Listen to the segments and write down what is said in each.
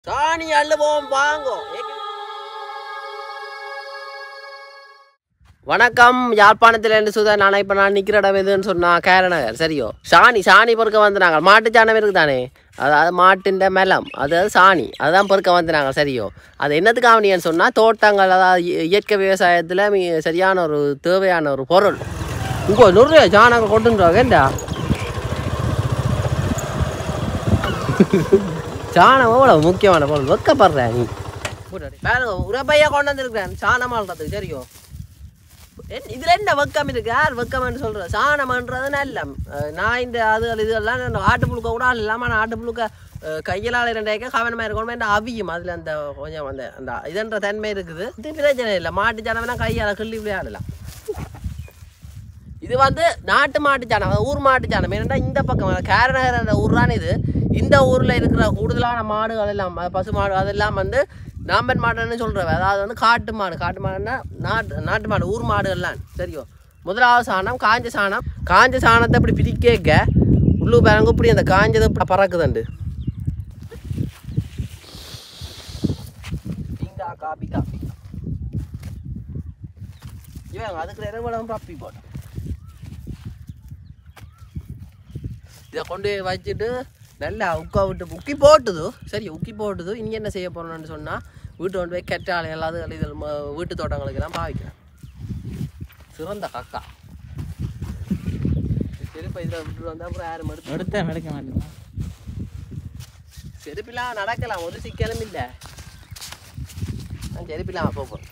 சாணி அள்ளுவோம் வாங்கோ வணக்கம் யாழ்ப்பாணத்தில் இருந்து சுதா நான் இப்போ நான் நிற்கிற இடம் எதுன்னு சொன்னா கேரநகர் சரியோ சாணி சாணி பொறுக்க வந்தாங்க மாட்டு சாணம் இருக்கு தானே அதாவது மாட்டின் மெலம் அதாவது சாணி அதுதான் பொறுக்க வந்தாங்க சரியோ அது என்னத்துக்கு ஆவணியன்னு சொன்னால் தோட்டங்கள் அதாவது இய- இயற்கை விவசாயத்தில் மி- சரியான ஒரு தேவையான ஒரு பொருள் உங்கோ நிறைய சாணங்கள் கொண்டுன்றோம் ஏண்டா சாணம் எவ்வளோ முக்கியமான பொருள் வெக்கப்படுற நீ பாருங்க உரப்பையா கொண்டு வந்திருக்கிறேன் சாணம் ஆள்றதுக்கு சரியோ என்- இதுல என்ன வெக்கம் இருக்கு யார் வெக்கம்னு சொல்ற சாணம்ன்றது நல்ல அஹ் நான் இந்த அது இதெல்லாம் இந்த ஆட்டு புழுக்க கூட இல்லாம நான் ஆட்டு புழுக்க அஹ் கையிலால ரெண்டாயிக்க கவனமா இருக்கணும் என்ன அவியும் அதுல அந்த கொஞ்சம் அந்த அந்த இதன்ற தன்மை இருக்குது இது பிரச்சனை இல்லை மாட்டு சாணம்னா கையால கிள்ளி விளையாடலாம் இது வந்து நாட்டு மாட்டு சாணம் அதாவது ஊர் மாட்டு சாணம் என்னன்னா இந்த பக்கம் கேரநகர் அந்த ஊர் தான் இது இந்த ஊரில் இருக்கிற கூடுதலான மாடுகள் எல்லாம் அஹ் பசு மாடு அதெல்லாம் வந்து நாம்பன் மாடுன்னு சொல்கிறவ அதாவது வந்து காட்டு மாடு காட்டு மாடுன்னா நாட்டு நாட்டு மாடு ஊர் மாடுகள்லாம் சரியோ முதலாவது சாணம் காஞ்ச சாணம் காஞ்ச சாணத்தை இப்படி பிரிக்க உள்ளு பேரங்க இப்படி அந்த காஞ்சது இப்படி பறக்குதுண்டு பிங்கா காபி காபி இவன் அதுக்கு இரவலம் பப்பி போட்டோம் இதை கொண்டு போய் வச்சுட்டு நல்லா உக்கா விட்டு உக்கி போட்டுது சரி உக்கி போட்டுது இனி என்ன செய்ய போறோம்னு சொன்னால் வீட்டு கொண்டு போய் கெட்டாலை எல்லாது இதில் வீட்டு தோட்டங்களுக்கு எல்லாம் பாவிக்கிறேன் சிறந்த கக்கா செருப்பை இதில் விட்டுட்டு வந்தால் அப்புறம் யாரும் எடுத்து எடுத்தா நடக்க மாட்டேன் செருப்பிலாம் நடக்கலாம் ஒரு சிக்கலும் இல்லை நான் செருப்பிலாம் போகிறேன்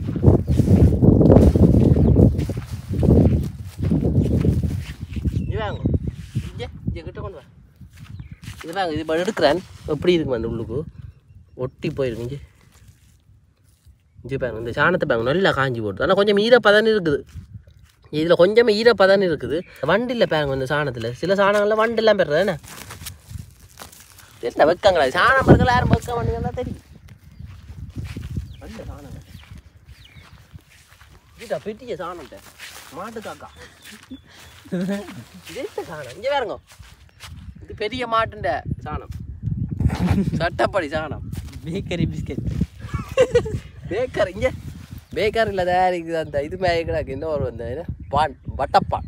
இவாங்க இங்கே இங்கே கிட்ட கொண்டு வா இது வாங்க இது இப்ப எடுக்கிறேன் எப்படி இருக்கும் அந்த உள்ளுக்கு ஒட்டி போயிருக்கு இங்கே இங்கே பாருங்க இந்த சாணத்தை பாருங்க நல்லா காஞ்சி போட்டு ஆனால் கொஞ்சம் ஈரப்பதன் இருக்குது இதில் கொஞ்சம் ஈரப்பதன் இருக்குது வண்டில் பாருங்க இந்த சாணத்தில் சில சாணங்களில் வண்டெல்லாம் பெறுறது என்ன என்ன வைக்காங்களா சாணம் பறக்கல யாரும் வைக்க மாட்டீங்கன்னா தெரியும் நல்ல சாணம் இதுடா பெட்டிய சாணம் மாட்டு காக்கா இது என்ன சாணம் இங்கே வேறுங்க இது பெரிய மாட்டுண்ட சாணம் சட்டப்படி சாணம் பேக்கரி பிஸ்கட் பேக்கர் இங்கே பேக்கரியில் தயாரிக்குது அந்த இது மேலே கிடக்கு இன்னும் ஒரு அந்த இது பான் வட்டப்பான்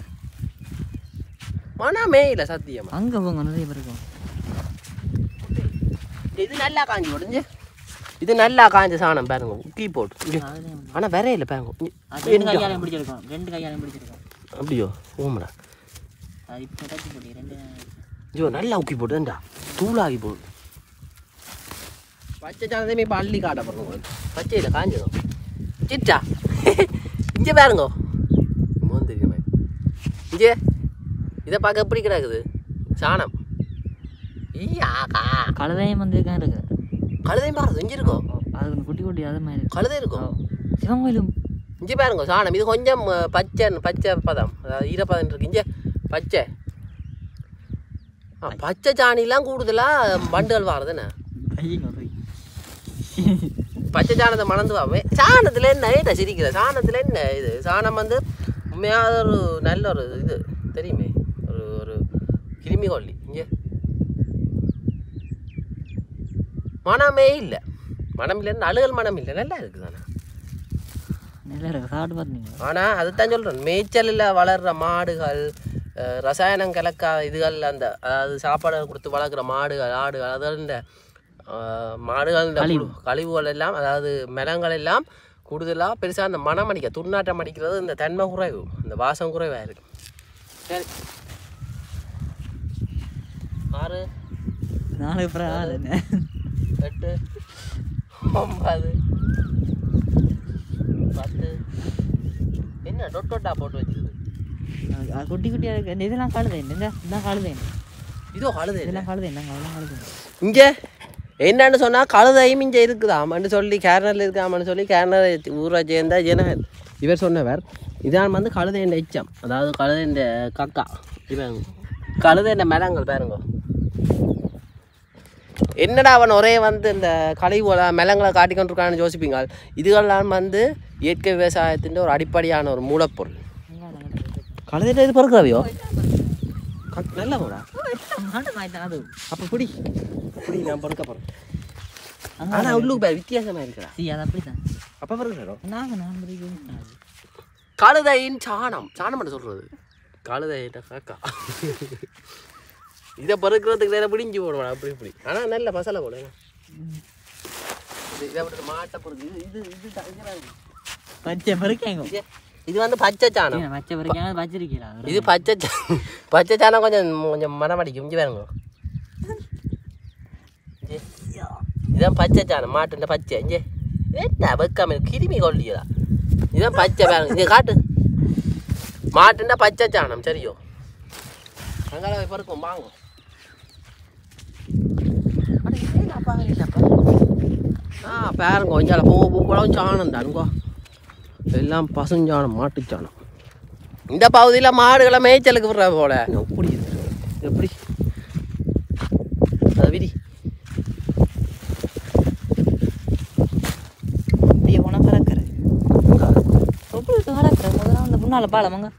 மனமே இல்லை சத்தியமா அங்கே போங்க நிறைய பேர் இருக்கும் இது நல்லா காஞ்சி உடஞ்சு இது நல்லா காஞ்ச சாணம் பாருங்க உக்கி போட்டு இங்க. ஆனா வேற இல்லை பாருங்க இங்க. அது ரெண்டு கையாலையும் பிடிச்சிருக்கோம் ரெண்டு கையாலையும் பிடிச்சிருக்கோம் அப்படியோ ஓமடா அது இப்போ டச்சு போட்டி ரெண்டு ஐயோ நல்லா உக்கி போட்டுடா தூளாகி போடு பச்சை சாணத்தையுமே இப்போ அள்ளி காட்ட பாருங்க பச்சையில் காஞ்சதும் சிட்டா இங்கே பாருங்க மோன் தெரியுமே இங்கே இதை பார்க்க எப்படி கிடக்குது சாணம் ஈயாக்கா கழுதையும் வந்து இருக்கான் இருக்கு கழுதையும் பாருங்க இங்கே இருக்கோ அது கொஞ்சம் குட்டி குட்டி அது மாதிரி இருக்கு கழுதை இருக்கும் சிவன் கோயிலும் இங்கே பாருங்க சாணம் இது கொஞ்சம் அஹ், பச்சை பச்சை பதம் அதாவது ஈரப்பதம் இருக்கு இங்கே பச்சை ஆ பச்சை சாணிலாம் கூடுதலாக வண்டுகள் வாரதுண்ணே பையங்க போய் பச்சை சாணத்தை மணந்து வாமே சாணத்தில் என்ன ஏட்டா சிரிக்கிற சாணத்தில் என்ன இது சாணம் வந்து உண்மையாக ஒரு நல்ல ஒரு இது தெரியுமே ஒரு ஒரு கிருமி கொல்லி இங்கே மனமே இல்லை மனம் இல்லைன்னு அழுகல் மனம் இல்லை நல்லா இருக்குது ஆனால் நல்லா இருக்கு சாப்பிட்டு பார்த்தீங்க ஆனால் அதுதான் சொல்கிறேன் மேய்ச்சலில் வளர்கிற மாடுகள் அஹ், ரசாயனம் கலக்கா இதுகள் அந்த அதாவது சாப்பாடு கொடுத்து வளர்க்குற மாடுகள் ஆடுகள் அதாவது இந்த அஹ், மாடுகள் இந்த புழு- கழிவுகள் எல்லாம் அதாவது மரங்கள் எல்லாம் கூடுதலாக பெருசாக அந்த மனம் அடிக்க துர்நாற்றம் அடிக்கிறது இந்த தன்மை குறைவு இந்த வாசம் குறைவாக இருக்கு சரி ஆறு நாலு அப்புறம் ஆள் என்ன எட்டு ஒன்பது பத்து என்ன டொட்டோட்டா போட்டு வச்சிருக்கு அது குட்டி குட்டியாக இருக்கு இந்த இதெல்லாம் கழுதை இந்த இதான் கழுதை இதோ அழுது இதெல்லாம் கழுதை என்னங்க அதெல்லாம் கழுதை இங்கே என்னன்னு சொன்னால் கழுதையும் இங்கே இருக்குதாமன்னு சொல்லி கேரளில் இருக்காமன்னு சொல்லி கேரள ஊரை சேர்ந்த ஜனகன் இவர் சொன்னவர் இதான் வந்து கழுதையின் எச்சம் அதாவது கழுதையின் கக்கா இவன் கழுதையின் மரங்கள் பாருங்க என்னடா அவன் ஒரே வந்து இந்த கழிவுகளை மெலங்களை காட்டிக்கொண்டிருக்கான்னு யோசிப்பீங்க இதுகெல்லாம் வந்து இயற்கை விவசாயத்தின் ஒரு அடிப்படையான ஒரு மூலப்பொருள் கழுதையிட்ட இது பொறுக்கிறவையோ நல்ல போடா மாட்டு மாய்த்தான் அது அப்போ பிடி பிடி நான் படுக்க போகிறேன் அங்க ஆனால் உள்ளுக்கு பேர் வித்தியாசமாக இருக்கிறா சி அது அப்படிதான் அப்போ பிறகு நாங்க நான் பிடிக்கும் கழுதையின் சாணம் சாணம் மட்டும் சொல்கிறது கழுதையிட்ட காக்கா இதை பறக்கிறதுக்கு நேரம் பிடிஞ்சி போடுவான் அப்படி இப்படி ஆனால் நல்ல மசாலா போடுங்க இது இதை விட்டு மாட்டை பொறுத்து இது இது இது த- இதுதான் இது. பச்சை பறிக்காங்க இது- இது வந்து பச்சை சாணம் பச்சை பறிக்காங்க பச்சிருக்கீங்களா இது பச்சை சா- பச்சை சாணம் கொஞ்சம் கொஞ்சம் மரம் அடிக்கும் இங்கே பாருங்க இங்கே. இதான் பச்சை சாணம் மாட்டுன்ற பச்சை இங்கே என்ன வைக்காம இருக்கு? கிருமி கொல்லியதா இதான் பச்சை பாருங்க இங்கே காட்டு மாட்டுன்ற பச்சை சாணம் சரியோ அங்கால போய் பறக்கும் வாங்க அட, இதேல பாரு, இல்லப்பா. ஆ பாருங்க கொஞ்சம் பூ பூக்களும் சாணம் தானுங்கோ எல்லாம் பசுஞ்சாணம் மாட்டுச்சாணம் இந்த பகுதியில் மாடுகளை மேய்ச்சலுக்கு விடுற போல எப்படி இருக்கு? எப்படி அது விதி அப்படியே போனால் பறக்கிறேன் எப்படி பறக்கிறேன் முதல்ல அந்த முன்னால் பாலமாங்க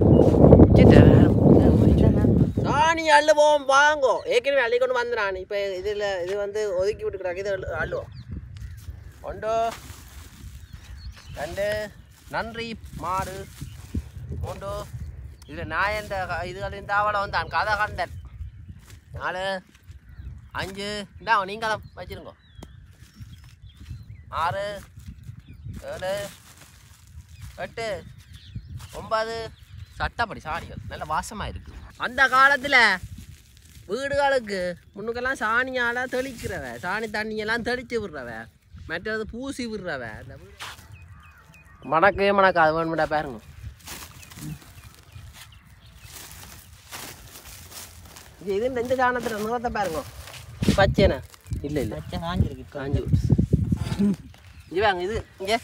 சாணி அள்ளுவோம் வாங்கோ ஏற்கனவே அள்ளி கொண்டு வந்துடான் இப்போ இதில் இது வந்து ஒதுக்கி விட்டுக்கிறாங்க இது அள்ளு- அள்ளுவோம் ஒன்று ரெண்டு நன்றி மாடு மூன்று இதில் நாயந்த இதுகள் இந்த அவளை வந்தான் கதை கண்டன் நாலு அஞ்சு இந்தா நீங்களும் வச்சிருங்கோ ஆறு ஏழு எட்டு ஒன்பது சட்டப்படி சாணிகள் நல்ல வாசமாக இருக்கு அந்த காலத்தில் வீடுகளுக்கு முன்னுக்கெல்லாம் சாணியால் தெளிக்கிறவ சாணி தண்ணியெல்லாம் தெளித்து விடுறவ மற்றது பூசி விடுறவ அந்த வீடு மணக்கவே மணக்க அது வேணும்டா பாருங்க இது இது இந்த- இந்த சாணத்தில் நிறத்தை பாருங்க பச்சைண்ணே இல்லை இல்லை பச்சை காஞ்சிருக்கு காஞ்சி விட்டுச்சு. இங்க வாங்க இது இங்கே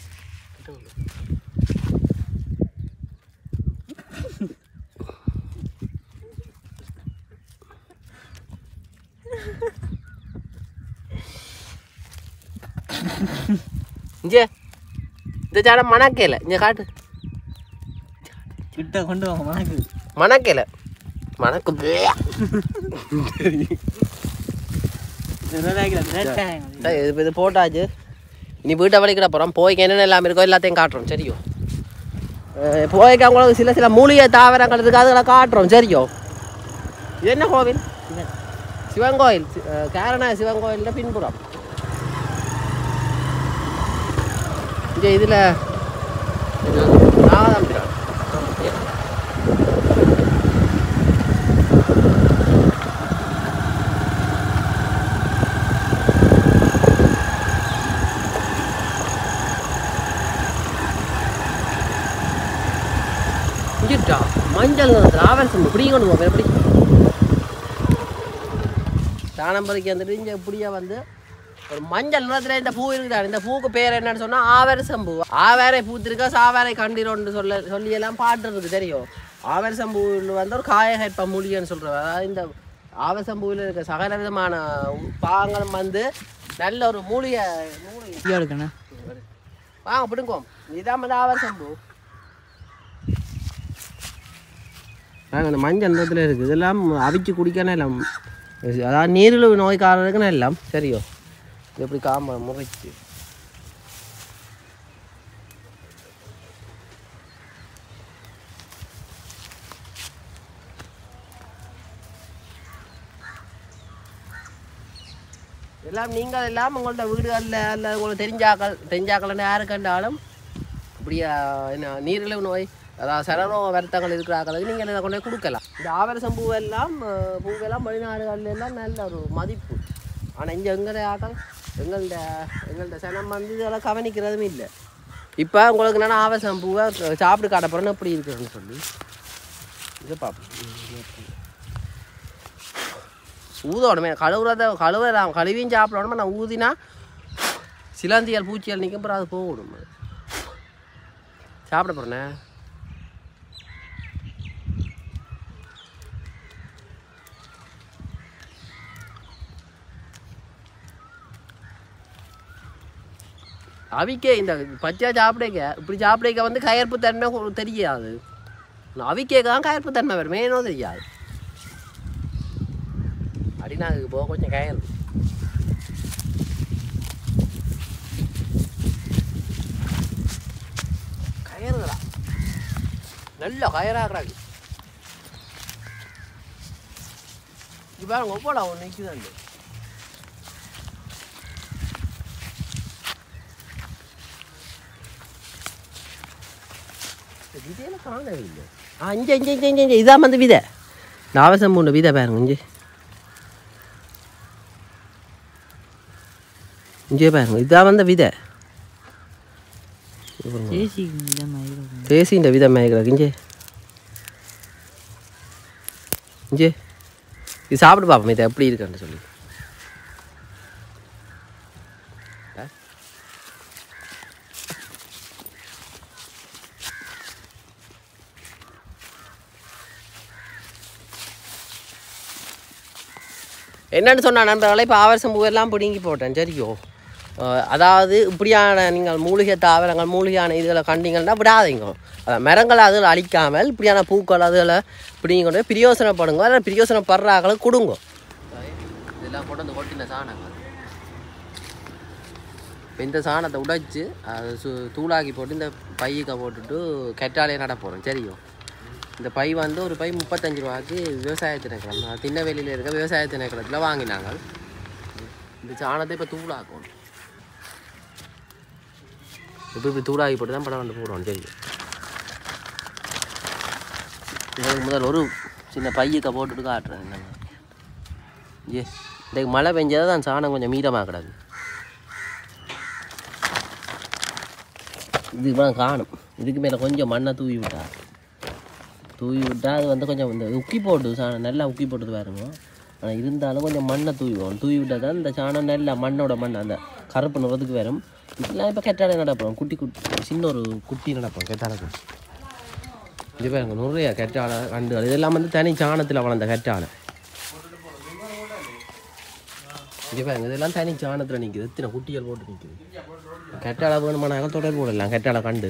இங்கே இந்த சாடம் மணக்கேல இங்கே காட்டு கிட்ட கொண்டு வாங்க மணக்கு மணக்கேல மணக்கு சரி, இது இது போட்டாச்சு இனி வீட்டை வலிக்கிட போகிறோம் போய்க்கு என்னென்ன எல்லாம் இருக்கோ எல்லாத்தையும் காட்டுறோம் சரியோ அஹ் போய்க்கு அவங்களுக்கு சில சில மூலிகை தாவரங்கள் இருக்கு அதெல்லாம் காட்டுறோம் சரியோ இது என்ன கோவில் சிவன் கோயில் சி- அஹ் கேரண சிவன் கோயிலில் பின்புறம் இங்கே இதில் நாகதம்பிரான் இங்கிட்டா மஞ்சள் நிறத்தில் ஆவரசம் இப்படி கொண்டு போவேன் எப்படி தானம் பறிக்க வந்துட்டு இங்கே இப்படியே வந்து ஒரு மஞ்சள் நிறத்தில் இந்த பூ இருக்குதா இந்த பூக்கு பேர் என்னன்னு சொன்னால் ஆவரசம் பூ ஆவேரை பூத்திருக்கா சாவேரை கண்டிரோன்னு சொல்ல சொல்லி எல்லாம் பாட்டு இருக்கு தெரியும் ஆவரசம் பூவில் வந்து ஒரு காயகற்ப மூலிகைன்னு சொல்கிறோம் அதாவது இந்த ஆவரசம் பூவில் இருக்க சகல விதமான பாங்களும் வந்து நல்ல ஒரு மூலிகை மூலிகை ஐயா எடுக்கண்ணா வாங்க பிடுங்கோம் இதான் வந்து ஆவரசம் பூ நாங்கள் அந்த மஞ்சள் நிறத்தில் இருக்குது இதெல்லாம் அவிச்சு குடிக்கணும் எல்லாம் அதாவது நீரிழிவு நோய்க்காரருக்குன்னு எல்லாம் சரியோ இது எப்படி காம முறைச்சு எல்லாம் நீங்கள் எல்லாம் உங்கள்ட்ட வீடுகளில் அல்ல உங்களுக்கு தெரிஞ்சாக்கள் தெரிஞ்சாக்கள்னு யாரு கண்டாலும் இப்படியா என்ன நீரிழிவு நோய் அதாவது சரநோ வருத்தங்கள் இருக்கிறாங்களுக்கு நீங்கள் இதை கொண்டு போய் கொடுக்கலாம் இந்த ஆவரசம் பூவெல்லாம் அஹ், பூவெல்லாம் வெளிநாடுகள்ல எல்லாம் நல்ல ஒரு மதிப்பு ஆனால் இங்கே எங்களை ஆக்கள் எங்கள்ட எங்கள்ட சனம் வந்து இதெல்லாம் கவனிக்கிறதும் இல்லை இப்போ உங்களுக்கு என்னென்னா ஆவரசம் பூவை சாப்பிட்டு காட்ட போகிறேன்னு எப்படி இருக்குதுன்னு சொல்லி இதை பார்ப்போம் ஊதணுமே கழுவுறத கழுவலாம் கழுவியும் சாப்பிடணுமா நான் ஊதினா சிலந்தியல் பூச்சியல் நிற்கும் அப்புறம் அது போகணும் அது. சாப்பிட போகிறேண்ணே அவிக்க இந்த பச்சை சாப்பிடைக்க இப்படி சாப்பிடைக்க வந்து கயர்ப்பு தன்மை கொ- தெரியாது அவிக்கேக்கு தான் கயர்ப்பு தன்மை வரும் மேனோ தெரியாது அப்படின்னா அதுக்கு போக கொஞ்சம் கயறு நல்ல கயராகிறாங்க இது பாருங்க ஒவ்வொரு ஒன்று நிற்குதாண்டு விதையில காணவே இல்லை ஆ இங்கே இங்கே இங்கே இங்கே இதான் வந்து விதை நாவசம் மூணு விதை பாருங்க இங்கே இங்கே பாருங்க இதான் வந்த விதை தேசி இதமாக இருக்கும் தேசின்ற விதை மேய்க்கிறது இங்கே இங்கே இது சாப்பிட்டு பார்ப்போம் இது எப்படி இருக்குன்னு சொல்லி ஆ? என்னன்னு சொன்னா நண்பர்களே இப்போ ஆவரசம் பூவெல்லாம் பிடுங்கி போட்டேன் சரியோ அஹ் அதாவது இப்படியான நீங்கள் மூலிகை தாவரங்கள் மூலிகையான இதுகளை கண்டீங்கன்னா விடாதீங்க அதான் மரங்களை அதில் அழிக்காமல் இப்படியான பூக்கள் அதில் பிடிங்கி கொண்டு போய் பிரியோசனப்படுங்க அதில் பிரியோசனப்படுறாக்களை கொடுங்க இதெல்லாம் கொண்டு வந்து கொட்டின சாணங்கள் இப்போ இந்த சாணத்தை உடைச்சு அதை சு தூளாக்கி போட்டு இந்த பையக்க போட்டுட்டு கெட்டாலே நட போகிறோம் சரியோ இந்த பை வந்து ஒரு பை முப்பத்தஞ்சு ரூபாய்க்கு விவசாய திணைக்களம் திண்ணவேலியில் இருக்க விவசாய திணைக்களத்தில் வாங்கினாங்க இந்த சாணத்தை இப்போ தூளாக்கணும் இப்போ இப்படி தூளாகி போட்டு தான் படம் வந்து போடுவோம் சரி இதுக்கு முதல் ஒரு சின்ன பையக்க போட்டுட்டு காட்டுறேன் என்னங்க ஏ இந்த மழை பெஞ்சதை தான் சாணம் கொஞ்சம் மீதமாக கிடக்கு இதுக்கு மேலே காணும் இதுக்கு மேலே கொஞ்சம் மண்ணை தூவி விட்டா தூவி விட்டால் அது வந்து கொஞ்சம் இந்த உக்கி போட்டு சாணம் நல்லா உக்கி போட்டது பாருங்க ஆனால் இருந்தாலும் கொஞ்சம் மண்ணை தூவிவோம் தூவி விட்டால் தான் இந்த சாணம் நல்லா மண்ணோட மண் அந்த கருப்பு நிறத்துக்கு வரும் இதெல்லாம் இப்போ கெட்டாலே நடப்போம் குட்டி குட்டி சின்ன ஒரு குட்டி நடப்போம் கெட்டாலை குட்டி இது பாருங்க நிறைய கெட்டாலை கண்டுகள் இதெல்லாம் வந்து தனி சாணத்தில் வளர்ந்த கெட்டாலை இது பாருங்க இதெல்லாம் தனி சாணத்தில் நிற்குது எத்தனை குட்டிகள் போட்டு நிற்குது கெட்டாலை வேணுமானாலும் தொடர்பு போடலாம் கெட்டாலை கண்டு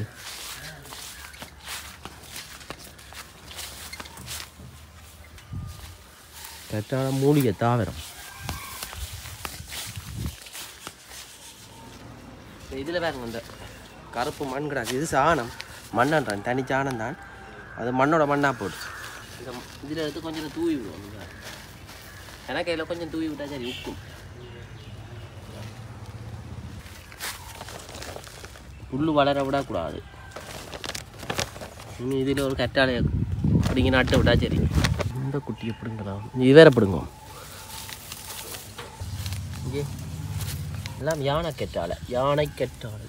கெட்டால மூலிகை தாவரம் இதில் பாருங்க இந்த கருப்பு மண் கிடக்கு இது சாணம் மண்ணன்றான் தனி சாணம் தான் அது மண்ணோட மண்ணாக போட்டு இந்த இதில் எடுத்து கொஞ்சம் தூவி விடுவோம் இங்க. எனக்கு இதில் கொஞ்சம் தூவி விட்டா சரி உக்கும் புல்லு வளர விடக்கூடாது இனி இதில் ஒரு கற்றாழையை பிடிங்க நட்டு விட்டா சரி இந்த குட்டி எப்படிங்களா இது வேற பிடுங்க இங்கே எல்லாம் யானை கெட்டாலை யானை கெட்டாலை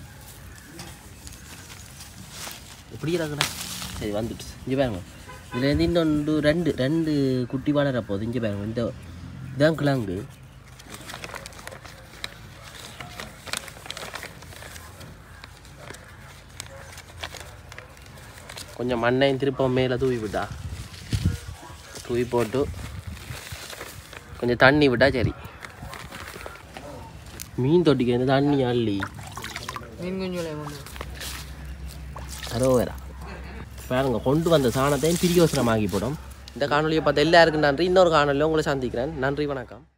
எப்படி இருக்குண்ணா சரி வந்துட்டு இங்கே பாருங்க இதுலேருந்து இன்னொன்று ரெண்டு ரெண்டு குட்டி வளர போகுது இங்கே பாருங்க இந்த இதான் கிழங்கு கொஞ்சம் மண்ணையும் திருப்பம் மேலே தூவி விட்டா தூவி போட்டு கொஞ்சம் தண்ணி விட்டா சரி மீன் தொட்டிக்கு வந்து தண்ணி அள்ளி மீன் குஞ்சு அரோவேரா பாருங்க கொண்டு வந்த சாணத்தையும் பிரியோசனமாகி போடும் இந்த காணொலியை பார்த்த எல்லாருக்கும் நன்றி இன்னொரு காணொலியில் உங்களை சந்திக்கிறேன் நன்றி வணக்கம்